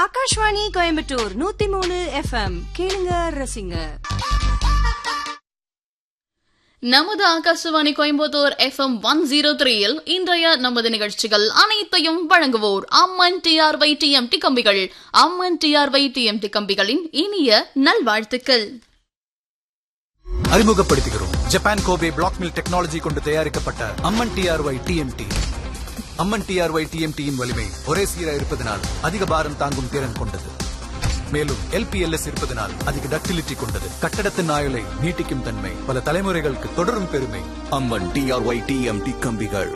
ஆகாஷ்வாணி கோயம்புத்தூர் நூத்தி மூணு எஃப்எம் கேளுங்க ரசிங்க நமது Akashvani Coimbatore FM one zero த்ரீயில் இன்றைய நமது நிகழ்ச்சிகள் அனைத்தையும் வழங்குவோர் அம்மன் டிஆர்வை டிஎம்டி கம்பிகள் அம்மன் டிஆர்வை டிஎம்டி கம்பிகளின் இனிய நல்வாழ்த்துக்கள் அறிமுகப்படுத்துகிறோம் Japan Kobe block mill technology கொண்டு தயாரிக்கப்பட்ட Amman TRY TMT Amman TRY டிஎம்டியின் வலிமை ஒரே சீராக இருப்பதனால் அதிக பாரம் தாங்கும் திறன் கொண்டது மேலும் எல்பிஎல்எஸ் இருப்பதனால் அதிக டக்டிலிட்டி கொண்டது கட்டடத்தின் ஆயுளை நீட்டிக்கும் தன்மை பல தலைமுறைகளுக்கு தொடரும் பெருமை அம்மன் டிஆர்ஒய் டிஎம்டி கம்பிகள்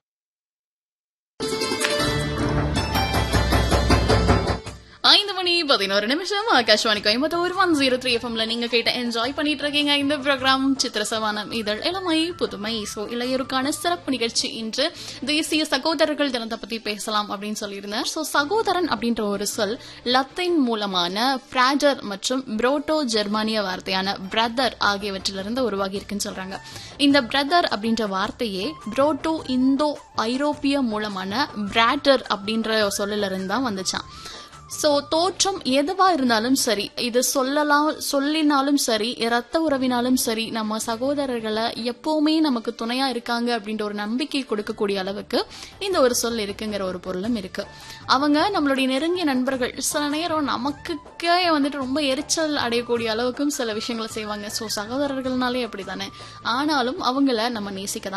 ஐந்து மணி பதினோரு நிமிஷம் Akashvani Coimbatore one zero three எஃப்எம்ல நீங்க கேட்ட என்ஜாய் பண்ணிட்டு இருக்கீங்க இந்த ப்ரோக்ராம் சித்திரசவானம் இதழ் இளமை புதுமை சோ இளையோருக்கான சிறப்பு நிகழ்ச்சி இன்று தேசிய சகோதரர்கள் தினத்தை பத்தி பேசலாம் அப்படின்னு சொல்லியிருந்தேன் சோ சகோதரன் அப்படின்ற ஒரு சொல் லத்தீன் மூலமான பிராஜர் மற்றும் புரோட்டோ ஜெர்மானிய வார்த்தையான பிரதர் ஆகியவற்றிலிருந்து உருவாகி இருக்குன்னு சொல்றாங்க இந்த பிரதர் அப்படின்ற வார்த்தையே புரோட்டோ இந்தோ ஐரோப்பிய மூலமான பிராட்டர் அப்படின்ற சொல்லில இருந்து தான் வந்துச்சான் சோ தோற்றம் எதுவா இருந்தாலும் சரி இது சொல்லலாம் சொல்லினாலும் சரி ரத்த உறவினாலும் சரி நம்ம சகோதரர்களை எப்பவுமே நமக்கு துணையா இருக்காங்க அப்படின்ற ஒரு நம்பிக்கை கொடுக்கக்கூடிய அளவுக்கு இந்த ஒரு சொல் இருக்குங்கிற ஒரு பொருளும் இருக்கு அவங்க நம்மளுடைய நெருங்கிய நண்பர்கள் சில நேரம் நமக்குக்கே வந்துட்டு ரொம்ப எரிச்சல் அடையக்கூடிய அளவுக்கும் சில விஷயங்களை செய்வாங்க சோ சகோதரர்கள்னாலே அப்படிதானே ஆனாலும் அவங்கள நம்ம நேசிக்க தான்